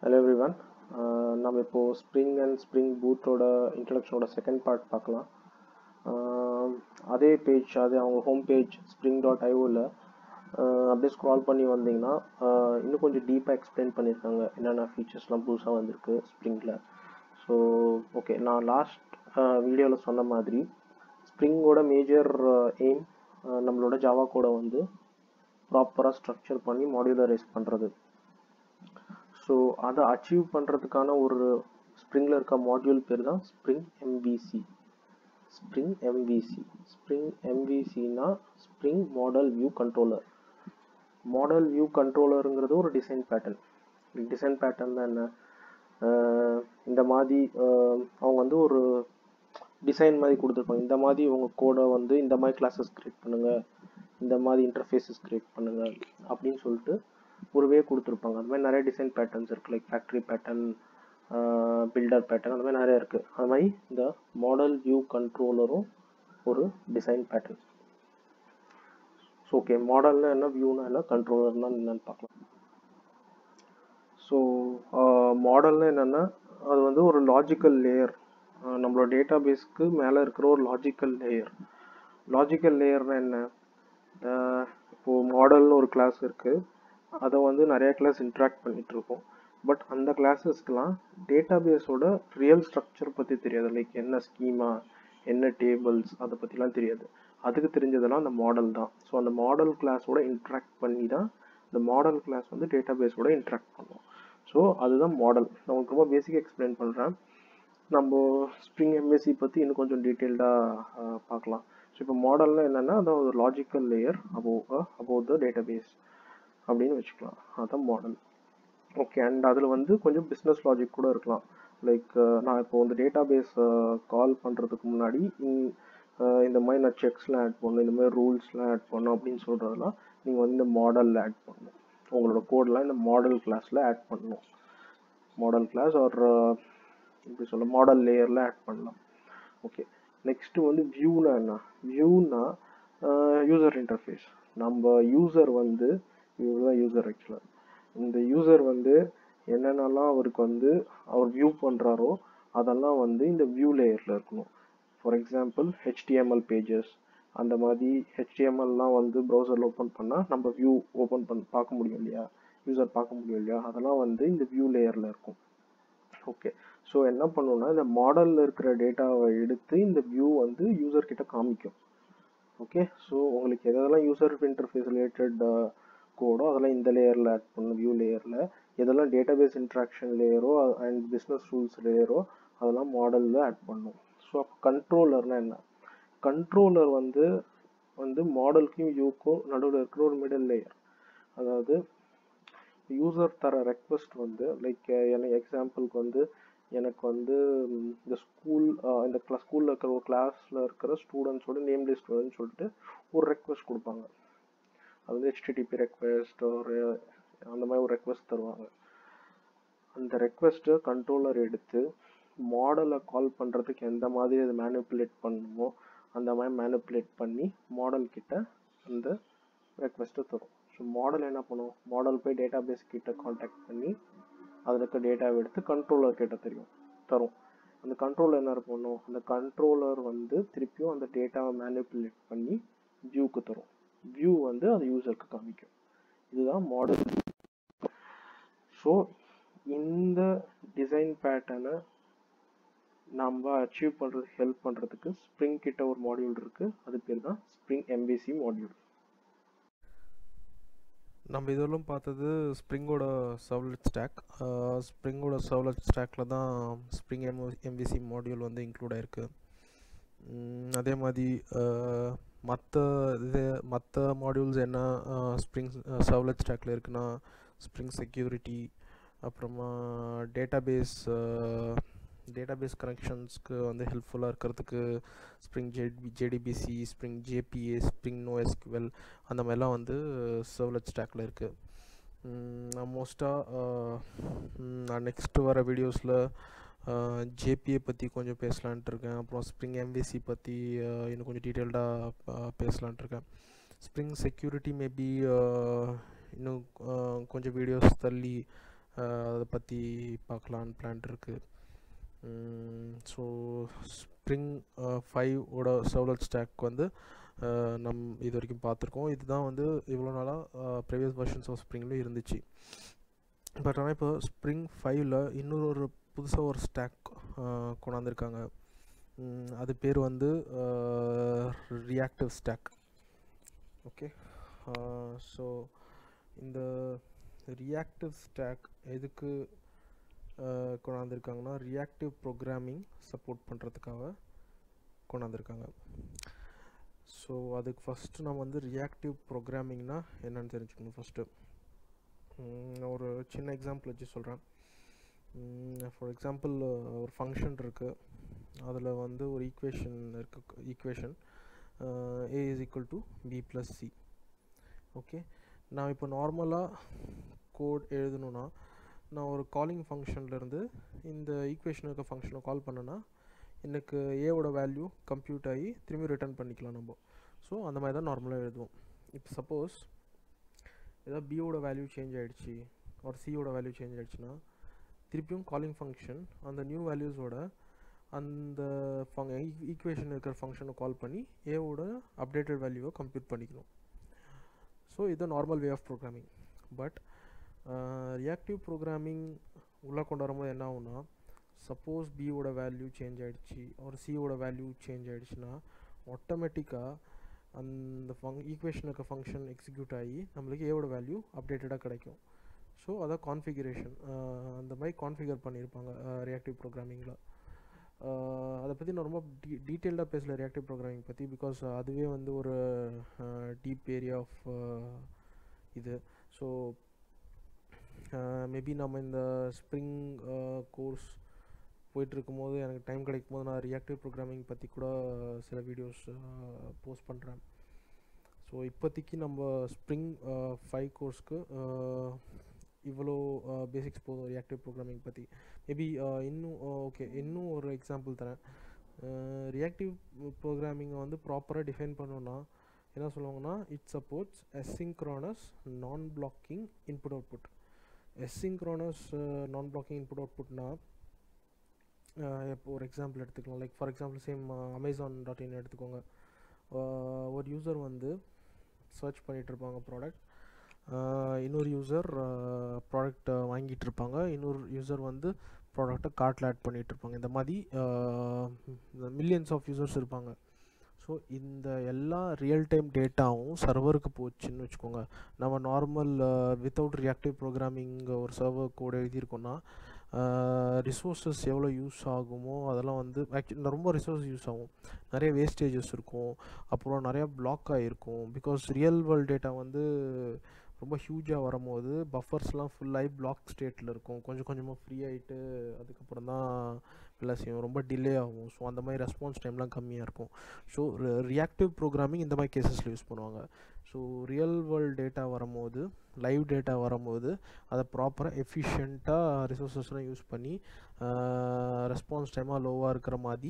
hello everyone நம்ம இப்போது spring and spring பூட்டோட இன்ட்ரடக்ஷனோட செகண்ட் பார்ட் பார்க்கலாம் ஆஹ் அதே பேஜ் அது அவங்க ஹோம் பேஜ் ஸ்ப்ரிங் டாட் ஐஓவில் அப்படியே ஸ்க்ரால் பண்ணி வந்தீங்கன்னா ஆஹ் இன்னும் கொஞ்சம் டீப்பாக எக்ஸ்பிளைன் பண்ணியிருக்காங்க என்னென்ன ஃபீச்சர்ஸ்லாம் புதுசாக வந்திருக்கு ஸ்ப்ரிங்கில் ஸோ ஓகே நான் லாஸ்ட் வீடியோவில் சொன்ன மாதிரி ஸ்ப்ரிங்கோட மேஜர் எய்ம் நம்மளோட ஜாவா கோடை வந்து ப்ராப்பராக ஸ்ட்ரக்சர் பண்ணி மாடியுலரைஸ் பண்ணுறது ஸோ அதை அச்சீவ் பண்ணுறதுக்கான ஒரு ஸ்ப்ரிங்கில் இருக்க மாடியூல் பேர் தான் Spring MVC Spring MVC Spring எம்விசினா Spring model view controller model view கண்ட்ரோலருங்கிறது ஒரு டிசைன் பேட்டர்ன் டிசைன் பேட்டர்ன் தான் என்ன ஆஹ் இந்த மாதிரி ஆஹ் அவங்க வந்து ஒரு டிசைன் மாதிரி கொடுத்துருப்பாங்க இந்த மாதிரி உங்கள் கோடை வந்து இந்த மாதிரி கிளாஸஸ் கிரியேட் பண்ணுங்கள் இந்த மாதிரி இன்டர்ஃபேஸஸ் கிரியேட் பண்ணுங்கள் அப்படின்னு சொல்லிட்டு ஒரு வே கொடுத்துருப்பாங்க அந்த மாதிரி நிறைய டிசைன் பேட்டர்ன்ஸ் இருக்குது like factory pattern builder pattern அந்த மாதிரி நிறைய இருக்குது அது மாதிரி இந்த மாடல் வியூ கண்ட்ரோலரும் ஒரு டிசைன் பேட்டர்ன் ஸோ ஓகே மாடல்னா என்ன வியூனா என்ன கண்ட்ரோலர்னா என்னன்னு பார்க்கலாம் ஸோ மாடல்னா என்னென்னா அது வந்து ஒரு லாஜிக்கல் லேயர் நம்மளோட டேட்டா பேஸ்க்கு மேலே இருக்கிற ஒரு லாஜிக்கல் லேயர் லாஜிக்கல் லேயர்னா என்ன இப்போது மாடல்னு ஒரு கிளாஸ் இருக்குது அதை வந்து நிறைய கிளாஸ் இன்ட்ராக்ட் பண்ணிட்டு இருக்கோம் பட் அந்த கிளாஸஸ்க்கெலாம் டேட்டா பேஸோட ரியல் ஸ்ட்ரக்சர் பற்றி தெரியாது லைக் என்ன ஸ்கீமா என்ன டேபிள்ஸ் அதை பற்றிலாம் தெரியாது அதுக்கு தெரிஞ்சதெல்லாம் அந்த மாடல் தான் ஸோ அந்த மாடல் கிளாஸோட இன்ட்ராக்ட் பண்ணி தான் இந்த மாடல் கிளாஸ் வந்து டேட்டா பேஸோட இன்ட்ராக்ட் பண்ணுவோம் ஸோ அதுதான் மாடல் நான் உங்களுக்கு ரொம்ப பேசிக்காக எக்ஸ்பிளைன் பண்ணுறேன் நம்ம ஸ்ப்ரிங் எம்எஸ்சி பற்றி இன்னும் கொஞ்சம் டீட்டெயில்டாக பார்க்கலாம் ஸோ இப்போ மாடல்னா என்னென்னா அதான் ஒரு logical layer above above the database அப்படின்னு வச்சுக்கலாம் அதுதான் மாடல் ஓகே அண்ட் அதில் வந்து கொஞ்சம் பிஸ்னஸ் லாஜிக் கூட இருக்கலாம் லைக் நான் இப்போ வந்து டேட்டா பேஸ் கால் பண்ணுறதுக்கு முன்னாடி இந்த மாதிரி நான் செக்ஸ்லாம் ஆட் பண்ணணும் இந்த மாதிரி ரூல்ஸ்லாம் ஆட் பண்ணணும் அப்படின்னு சொல்கிறதெல்லாம் நீங்கள் வந்து இந்த மாடலில் ஆட் பண்ணணும் உங்களோட கோடெலாம் இந்த மாடல் கிளாஸில் ஆட் பண்ணணும் மாடல் கிளாஸ் ஒரு எப்படி சொல்ல மாடல் லேயரில் ஆட் பண்ணலாம் ஓகே நெக்ஸ்ட்டு வந்து வியூனா என்ன வியூனா யூசர் இன்டர்ஃபேஸ் நம்ம யூசர் வந்து இவர் தான் யூசர் ஆக்சுவலாக இந்த யூசர் வந்து என்னென்னலாம் அவருக்கு வந்து அவர் வியூ பண்ணுறாரோ அதெல்லாம் வந்து இந்த வியூ லேயரில் இருக்கணும் ஃபார் எக்ஸாம்பிள் ஹெச்டிஎம்எல் பேஜஸ் அந்த மாதிரி ஹெச்டிஎம்எல்லாம் வந்து ப்ரௌசரில் ஓப்பன் பண்ணால் நம்ம வியூ ஓப்பன் பண்ண பார்க்க முடியும் இல்லையா யூசர் பார்க்க முடியும் இல்லையா அதெல்லாம் வந்து இந்த வியூ லேயரில் இருக்கும் ஓகே ஸோ என்ன பண்ணணும்னா இந்த மாடலில் இருக்கிற டேட்டாவை எடுத்து இந்த வியூ வந்து யூசர் கிட்ட காமிக்கும் ஓகே ஸோ உங்களுக்கு எதெல்லாம் யூசர் இன்டர்ஃபேஸ் ரிலேட்டட் கோடோ அதெல்லாம் இந்த லேயரில் ஆட் பண்ணணும் வியூ லேயரில் எதெல்லாம் டேட்டாபேஸ் இன்ட்ராக்ஷன் லேயரோ அண்ட் பிஸ்னஸ் ரூல்ஸ் லேயரோ அதெல்லாம் மாடலில் ஆட் பண்ணணும் ஸோ அப்போ கண்ட்ரோலர்னால் என்ன கண்ட்ரோலர் வந்து வந்து மாடலுக்கும் வியூக்கும் நடுவில் இருக்கிற ஒரு மிடில் லேயர் அதாவது யூசர் தர ரெக்வஸ்ட் வந்து லைக் எனக்கு எக்ஸாம்பிளுக்கு வந்து எனக்கு வந்து இந்த ஸ்கூல் இந்த கிளாஸ் ஸ்கூலில் இருக்கிற ஒரு கிளாஸில் இருக்கிற ஸ்டூடெண்ட்ஸோட நேம் லிஸ்ட் வருதுன்னு சொல்லிட்டு ஒரு ரெக்வஸ்ட் கொடுப்பாங்க அது வந்து ஹெச்டிடிபி ரெக்வெஸ்ட் ஒரு அந்த மாதிரி ஒரு ரெக்வெஸ்ட் தருவாங்க அந்த ரெக்வெஸ்ட்டை கண்ட்ரோலர் எடுத்து மாடலை கால் பண்ணுறதுக்கு எந்த மாதிரி அதை மேனிப்புலேட் பண்ணணுமோ அந்த மாதிரி மேனிப்புலேட் பண்ணி மாடல் கிட்ட அந்த ரெக்வெஸ்ட்டை தரும் ஸோ மாடல் என்ன பண்ணும் மாடல் போய் டேட்டா பேஸ் கிட்ட காண்டாக்ட் பண்ணி அதில் இருக்க டேட்டாவை எடுத்து கண்ட்ரோலர் கிட்ட தெரியும் தரும் அந்த கண்ட்ரோலர் என்ன பண்ணும் அந்த கண்ட்ரோலர் வந்து திருப்பியும் அந்த டேட்டாவை மேனிப்புலேட் பண்ணி வியூக்கு தரும் வியூ வந்து அது யூசருக்கு காமிக்கும் இதுதான் மாடல் ஸோ இந்த டிசைன் பேட்டர்னை நம்ம அச்சீவ் பண்ணுறதுக்கு ஹெல்ப் பண்ணுறதுக்கு ஸ்ப்ரிங் கிட்ட ஒரு மாடியூல் இருக்குது அது பேர் தான் ஸ்ப்ரிங் எம்பிசி மாடியூல் நம்ம இதெல்லாம் பார்த்தது ஸ்ப்ரிங்கோட சர்வ்லெட் ஸ்டாக் ஸ்ப்ரிங்கோட சர்வ்லெட் ஸ்டாக்கில் தான் ஸ்ப்ரிங் எம் எம்பிசி மாடியூல் வந்து இன்க்ளூட் ஆயிருக்கு அதே மாதிரி மற்ற இது மற்ற மாடியூல்ஸ் என்ன ஸ்ப்ரிங் சர்வ்லெட் ஸ்டாக்கில் இருக்குன்னா ஸ்ப்ரிங் செக்யூரிட்டி அப்புறமா டேட்டாபேஸ் டேட்டாபேஸ் கனெக்ஷன்ஸ்க்கு வந்து ஹெல்ப்ஃபுல்லாக இருக்கிறதுக்கு Spring JD JDBC Spring JPA Spring NoSQL அந்த மாதிரிலாம் வந்து சர்வ்லெட் ஸ்டாக்கில் இருக்குது நான் மோஸ்ட்டாக நான் நெக்ஸ்ட்டு வர வீடியோஸில் ஜேபிஏ பற்றி கொஞ்சம் பேசலான்ட்டு இருக்கேன் அப்புறம் ஸ்ப்ரிங் எம்விசி பற்றி இன்னும் கொஞ்சம் டீட்டெயில்டாக பேசலான்ட்டு இருக்கேன் ஸ்ப்ரிங் செக்யூரிட்டி மேபி இன்னும் கொஞ்சம் வீடியோஸ் தள்ளி அதை பற்றி பார்க்கலான்னு பிளான் இருக்குது ஸோ ஸ்ப்ரிங் ஃபைவ் ஓட சர்வலட் ஸ்டாக் வந்து நம் இது வரைக்கும் பார்த்துருக்கோம் இதுதான் வந்து இவ்வளோ நாளாக ப்ரீவியஸ் வெர்ஷன்ஸ் ஆஃப் ஸ்ப்ரிங்லேயும் இருந்துச்சு பட் ஆனால் இப்போ ஸ்ப்ரிங் ஃபைவ்ல இன்னொரு ஒரு புதுசாக ஒரு ஸ்டாக் கொண்டாந்துருக்காங்க அது பேர் வந்து ரியாக்டிவ் ஸ்டாக் ஓகே ஸோ இந்த ரியாக்டிவ் ஸ்டாக் எதுக்கு கொண்டாந்துருக்காங்கன்னா ரியாக்டிவ் ப்ரோக்ராமிங் சப்போர்ட் பண்ணுறதுக்காக கொண்டாந்துருக்காங்க ஸோ அதுக்கு ஃபஸ்ட்டு நம்ம வந்து ரியாக்டிவ் ப்ரோக்ராமிங்னா என்னென்னு தெரிஞ்சுக்கணும் ஃபஸ்ட்டு ஒரு சின்ன எக்ஸாம்பிள் வச்சு சொல்கிறேன் ஃபார் எக்ஸாம்பிள் ஒரு ஃபங்க்ஷன் இருக்குது அதில் வந்து ஒரு ஈக்குவேஷன் இருக்கு equation A is equal to B plus C okay நான் இப்போ நார்மலாக கோட் எழுதணுன்னா நான் ஒரு காலிங் ஃபங்க்ஷன்லேருந்து இந்த ஈக்குவேஷன் இருக்க ஃபங்க்ஷனை கால் பண்ணேன்னா எனக்கு ஏவோட வேல்யூ கம்ப்யூட் ஆகி திரும்பி ரிட்டர்ன் பண்ணிக்கலாம் நம்ம ஸோ அந்த மாதிரி தான் நார்மலாக எழுதுவோம் இப்போ சப்போஸ் ஏதாவது பியோட வேல்யூ சேஞ்ச் ஆகிடுச்சு ஒரு சியோட வேல்யூ சேஞ்ச் ஆகிடுச்சுன்னா திருப்பியும் காலிங் ஃபங்க்ஷன் அந்த நியூ வேல்யூஸோட அந்த ஃபங் ஈக்குவேஷன் இருக்கிற ஃபங்க்ஷனை கால் பண்ணி ஏவோட அப்டேட்டட் வேல்யூவை கம்ப்யூட் பண்ணிக்கணும் ஸோ இது normal way of programming but reactive programming உள்ளே கொண்டு வரும்போது என்ன ஆகும்னா சப்போஸ் பியோட வேல்யூ சேஞ்ச் ஆகிடுச்சு ஒரு சியோட வேல்யூ சேஞ்ச் ஆகிடுச்சுன்னா ஆட்டோமேட்டிக்காக அந்த ஃபங் ஈக்குவேஷன் இருக்க ஃபங்க்ஷன் எக்ஸிக்யூட் ஆகி நம்மளுக்கு ஏவோட வேல்யூ அப்டேட்டடாக கிடைக்கும் ஸோ அதான் கான்ஃபிகரேஷன் அந்த மாதிரி கான்ஃபிகர் பண்ணியிருப்பாங்க ரியாக்டிவ் ப்ரோக்ராமிங்கில் அதை பற்றி நான் ரொம்ப டீ டீட்டெயில்டாக பேசல ரியாக்டிவ் ப்ரோக்ராமிங் பற்றி பிகாஸ் அதுவே வந்து ஒரு டீப் ஏரியா ஆஃப் இது ஸோ மேபி நம்ம இந்த ஸ்ப்ரிங் கோர்ஸ் போயிட்டுருக்கும் போது எனக்கு டைம் கிடைக்கும் போது நான் ரியாக்டிவ் ப்ரோக்ராமிங் பற்றி கூட சில வீடியோஸ் போஸ்ட் பண்ணுறேன் ஸோ இப்போதைக்கு நம்ம ஸ்ப்ரிங் ஃபைவ் கோர்ஸ்க்கு இவ்வளோ பேசிக்ஸ் போதும் ரியாக்டிவ் ப்ரோக்ராமிங் பற்றி மேபி இன்னும் ஓகே இன்னும் ஒரு எக்ஸாம்பிள் தரேன் ரியாக்டிவ் ப்ரோக்ராமிங்கை வந்து ப்ராப்பராக டிஃபைன் பண்ணோன்னா என்ன சொல்லுவாங்கன்னா இட் சப்போர்ட்ஸ் எஸ்சிங்க்ரானஸ் நான் பிளாக்கிங் இன்புட் அவுட்புட் எஸ்சிங்க்ரானஸ் நான் பிளாக்கிங் இன்புட் அவுட்புட்னா இப்போ ஒரு எக்ஸாம்பிள் எடுத்துக்கலாம் like for example same Amazon dot in எடுத்துக்கோங்க ஒரு யூசர் வந்து சர்ச் பண்ணிகிட்ருப்பாங்க ப்ராடக்ட் இன்னொரு யூசர் ப்ராடக்ட் வாங்கிட்டு இருப்பாங்க இன்னொரு யூசர் வந்து ப்ராடக்டை கார்ட்டில் ஆட் பண்ணிகிட்டு இருப்பாங்க இந்த மாதிரி மில்லியன்ஸ் ஆஃப் யூசர்ஸ் இருப்பாங்க ஸோ இந்த எல்லா ரியல் டைம் டேட்டாவும் சர்வருக்கு போச்சுன்னு வச்சுக்கோங்க நம்ம நார்மல் வித்தவுட் ரியாக்டிவ் ப்ரோக்ராமிங் ஒரு சர்வர் கோட் எழுதியிருக்கோன்னா ரிசோர்ஸஸ் எவ்வளோ யூஸ் ஆகுமோ அதெல்லாம் வந்து ஆக்சுவலி ரொம்ப ரிசோர்ஸ் யூஸ் ஆகும் நிறைய வேஸ்டேஜஸ் இருக்கும் அப்புறம் நிறையா பிளாக் ஆகிருக்கும் பிகாஸ் ரியல் வேர்ல்ட் டேட்டா வந்து ரொம்ப ஹியூஜாக வரும்போது பஃபர்ஸ்லாம் ஃபுல்லாகி பிளாக் ஸ்டேட்டில் இருக்கும் கொஞ்சம் கொஞ்சமாக ஃப்ரீ ஆகிட்டு அதுக்கப்புறம் தான் வேலை செய்யும் ரொம்ப டிலே ஆகும் ஸோ அந்த மாதிரி ரெஸ்பான்ஸ் டைம்லாம் கம்மியாக இருக்கும் ஸோ ரியாக்டிவ் ப்ரோக்ராமிங் இந்த மாதிரி கேசஸில் யூஸ் பண்ணுவாங்க ஸோ ரியல் வேர்ல்ட் டேட்டா வரும்போது லைவ் டேட்டா வரும்போது அதை ப்ராப்பராக எஃபிஷியண்ட்டாக ரிசோர்ஸஸ்லாம் யூஸ் பண்ணி ரெஸ்பான்ஸ் டைமாக லோவாக இருக்கிற மாதிரி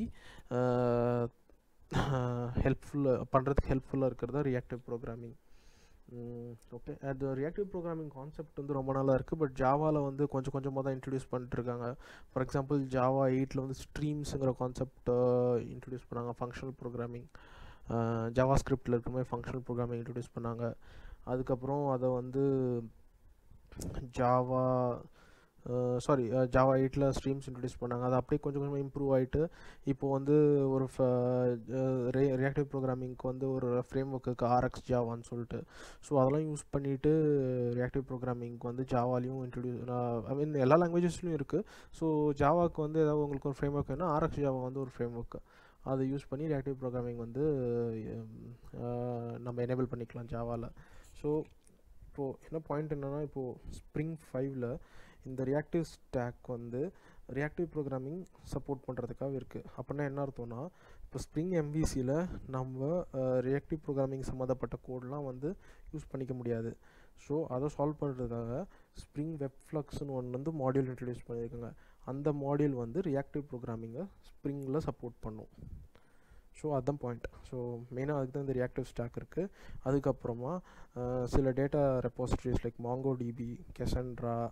ஹெல்ப்ஃபுல்லாக பண்ணுறதுக்கு ஹெல்ப்ஃபுல்லாக இருக்கிறதா ரியாக்டிவ் ப்ரோக்ராமிங் ஓகே அது ரியாக்டிவ் ப்ரோக்ராமிங் கான்செப்ட் வந்து ரொம்ப நல்லா இருக்குது பட் ஜாவாவில் வந்து கொஞ்சம் கொஞ்சமாக தான் இன்ட்ரடியூஸ் பண்ணிட்டுருக்காங்க ஃபார் எக்ஸாம்பிள் ஜாவா எயிட்டில் வந்து ஸ்ட்ரீம்ஸுங்கிற கான்செப்ட் இன்ட்ரடியூஸ் பண்ணாங்க ஃபங்க்ஷனல் ப்ரோக்ராமிங் ஜாவா ஸ்கிரிப்டில் இருக்கிற மாதிரி ஃபங்க்ஷனல் ப்ரோக்ராமிங் இன்ட்ரடியூஸ் பண்ணாங்க அதுக்கப்புறம் அதை வந்து ஜாவா சாரி ஜாவா எயிட்டில் ஸ்ட்ரீம்ஸ் இன்ட்ரடியூஸ் பண்ணாங்க அது அப்படியே கொஞ்சம் கொஞ்சமாக இம்ப்ரூவ் ஆகிட்டு இப்போது வந்து ஒரு ரியாக்டிவ் ப்ரோக்ராமிங்க்கு வந்து ஒரு ஃப்ரேம் ஒர்க்குக்கு ஆர்எக்ஸ் ஜாவான்னு சொல்லிட்டு ஸோ அதெல்லாம் யூஸ் பண்ணிவிட்டு ரியாக்டிவ் ப்ரோக்ராமிங்க்கு வந்து ஜாவாலையும் இன்ட்ரடியூஸ் ஐ மீன் எல்லா லாங்குவேஜஸ்லையும் இருக்குது ஸோ ஜாவாக்கு வந்து ஏதாவது உங்களுக்கு ஒரு ஃப்ரேம் ஒர்க் வேணும்னா ஆர்எக்ஸ் ஜாவா வந்து ஒரு ஃப்ரேம் ஒர்க்கு அதை யூஸ் பண்ணி ரியாக்டிவ் ப்ரோக்ராமிங் வந்து நம்ம எனேபிள் பண்ணிக்கலாம் ஜாவாவில் ஸோ இப்போது என்ன பாயிண்ட் என்னென்னா இப்போது ஸ்ப்ரிங் ஃபைவ்ல இந்த ரியாக்டிவ் ஸ்டாக் வந்து ரியாக்டிவ் ப்ரோக்ராமிங் சப்போர்ட் பண்ணுறதுக்காக இருக்குது அப்படின்னா என்ன அர்த்தம்னா இப்போ ஸ்ப்ரிங் எம்விசியில் நம்ம ரியாக்டிவ் ப்ரோக்ராமிங் சம்மந்தப்பட்ட கோடெலாம் வந்து யூஸ் பண்ணிக்க முடியாது ஸோ அதை சால்வ் பண்ணுறதுக்காக ஸ்ப்ரிங் வெப் ஃப்ளக்ஸ்னு ஒன்று வந்து மாடியூல் இன்ட்ரடியூஸ் பண்ணியிருக்காங்க அந்த மாடியூல் வந்து ரியாக்டிவ் ப்ரோக்ராமிங்கை ஸ்ப்ரிங்கில் சப்போர்ட் பண்ணும் ஸோ அதுதான் பாயிண்ட் ஸோ மெயினாக அதுக்கு தான் இந்த ரியாக்டிவ் ஸ்டாக் இருக்குது அதுக்கப்புறமா சில data repositories like Mongo DB Cassandra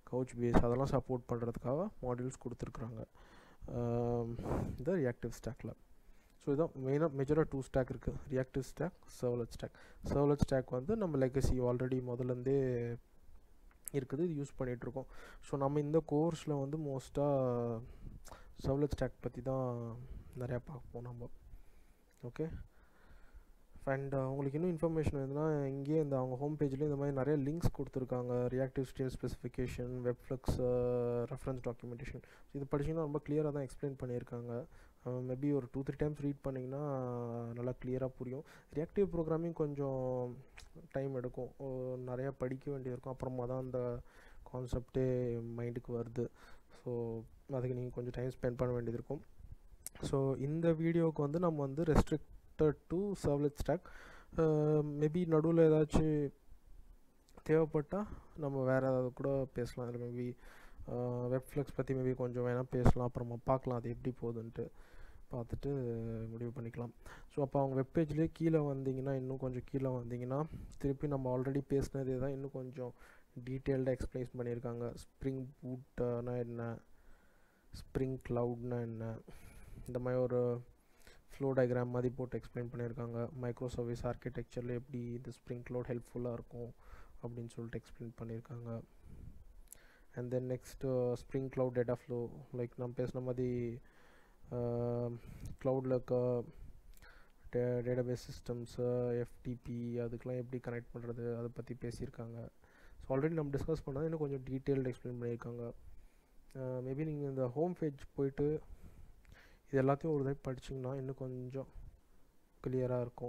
Couchbase அதெல்லாம் சப்போர்ட் பண்ணுறதுக்காக மாடியூல்ஸ் கொடுத்துருக்குறாங்க இந்த ரியாக்டிவ் ஸ்டாக்கில் ஸோ இதான் மெயினாக மேஜராக டூ ஸ்டாக் இருக்குது reactive stack servlet stack servlet stack வந்து நம்ம லெகசி ஆல்ரெடி முதலேருந்தே இருக்குது இது யூஸ் பண்ணிகிட்ருக்கோம் ஸோ நம்ம இந்த கோர்ஸில் வந்து மோஸ்ட்டாக சர்வலட் ஸ்டாக் பற்றி தான் நிறையா பார்ப்போம் நம்ம ஓகே அண்ட் உங்களுக்கு இன்னும் இன்ஃபர்மேஷன் வேணும்னா இங்கேயே இந்த அவங்க ஹோம் பேஜ்லேயே இந்த மாதிரி நிறைய லிங்க்ஸ் கொடுத்துருக்காங்க reactive steam specification WebFlux reference documentation இது படிச்சிங்கன்னா ரொம்ப கிளியராக தான் எக்ஸ்பிளைன் பண்ணியிருக்காங்க மேபி ஒரு டூ த்ரீ டைம்ஸ் ரீட் பண்ணிங்கன்னா நல்லா கிளியராக புரியும் ரியாக்டிவ் ப்ரோக்ராமிங் கொஞ்சம் டைம் எடுக்கும் நிறையா படிக்க வேண்டியது இருக்கும் அப்புறமா தான் அந்த கான்செப்டே மைண்டுக்கு வருது ஸோ அதுக்கு நீங்கள் கொஞ்சம் டைம் ஸ்பெண்ட் பண்ண வேண்டியது இருக்கும் ஸோ இந்த வீடியோவுக்கு வந்து நம்ம வந்து restricted to servlet stack maybe நடுவில் ஏதாச்சும் தேவைப்பட்டால் நம்ம வேறு ஏதாவது கூட பேசலாம் அதில் மேபி வெப்ஃப்ளெக்ஸ் பற்றி மேபி கொஞ்சம் வேணால் பேசலாம் அப்புறமா பார்க்கலாம் அது எப்படி போகுதுன்ட்டு பார்த்துட்டு முடிவு பண்ணிக்கலாம் ஸோ அப்போ அவங்க வெப்பேஜ்லேயே கீழே வந்தீங்கன்னா இன்னும் கொஞ்சம் கீழே வந்தீங்கன்னா திருப்பி நம்ம ஆல்ரெடி பேசினதே தான் இன்னும் கொஞ்சம் டீட்டெயில்டாக எக்ஸ்பிளைன் பண்ணியிருக்காங்க ஸ்ப்ரிங் பூட்னா என்ன ஸ்ப்ரிங் க்ளவுட்னா என்ன இந்த மாதிரி ஒரு ஃப்ளோ டயக்ராம் மாதிரி போட்டு எக்ஸ்பிளைன் பண்ணியிருக்காங்க மைக்ரோ சர்வீஸ் ஆர்கிடெக்சரில் எப்படி இந்த ஸ்ப்ரிங் க்ளவுட் ஹெல்ப்ஃபுல்லாக இருக்கும் அப்படின்னு சொல்லிட்டு எக்ஸ்பிளைன் பண்ணியிருக்காங்க and then next Spring cloud data flow like நம்ம பேசின மாதிரி க்ளவுடில் இருக்க டே டேட்டாபேஸ் சிஸ்டம்ஸு எஃப்டிபி அதுக்கெலாம் எப்படி கனெக்ட் பண்ணுறது அதை பற்றி பேசியிருக்காங்க ஸோ ஆல்ரெடி நம்ம டிஸ்கஸ் பண்ணால் இன்னும் கொஞ்சம் டீட்டெயில்டு எக்ஸ்பிளைன் பண்ணியிருக்காங்க மேபி நீங்கள் இந்த ஹோம் பேஜ் போயிட்டு இது எல்லாத்தையும் ஒரு தடவை படிச்சிங்கன்னா இன்னும் கொஞ்சம் கிளியராக இருக்கும்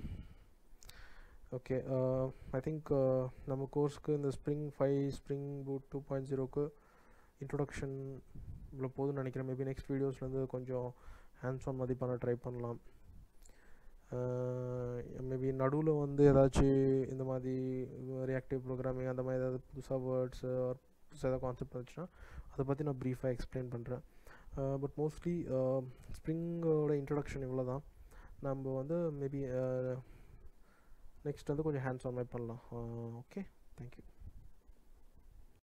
ஓகே ஐ திங்க் நம்ம கோர்ஸ்க்கு இந்த Spring five Spring Boot two point ஜீரோக்கு இன்ட்ரொடக்ஷன் இவ்வளோ போதும்னு நினைக்கிறேன் மேபி நெக்ஸ்ட் வீடியோஸ்லேருந்து கொஞ்சம் ஹேண்ட்ஸ் ஆன் மாதிரி பண்ண ட்ரை பண்ணலாம் மேபி நடுவில் வந்து ஏதாச்சும் இந்த மாதிரி ரியாக்டிவ் ப்ரோக்ராமிங் அந்த மாதிரி ஏதாவது புதுசாக வேர்ட்ஸு ஆர் புதுசாக ஏதாவது கான்செப்ட் வந்துச்சுன்னா அதை பற்றி நான் ப்ரீஃபாக எக்ஸ்பிளைன் பண்ணுறேன் பட் மோஸ்ட்லி ஸ்ப்ரிங்கோட இன்ட்ரடக்ஷன் இவ்வளோ தான் நம்ம வந்து மேபி நெக்ஸ்ட் வந்து கொஞ்சம் ஹேண்ட்ஸ் ஆன் மாதிரி பண்ணலாம் ஓகே தேங்க்யூ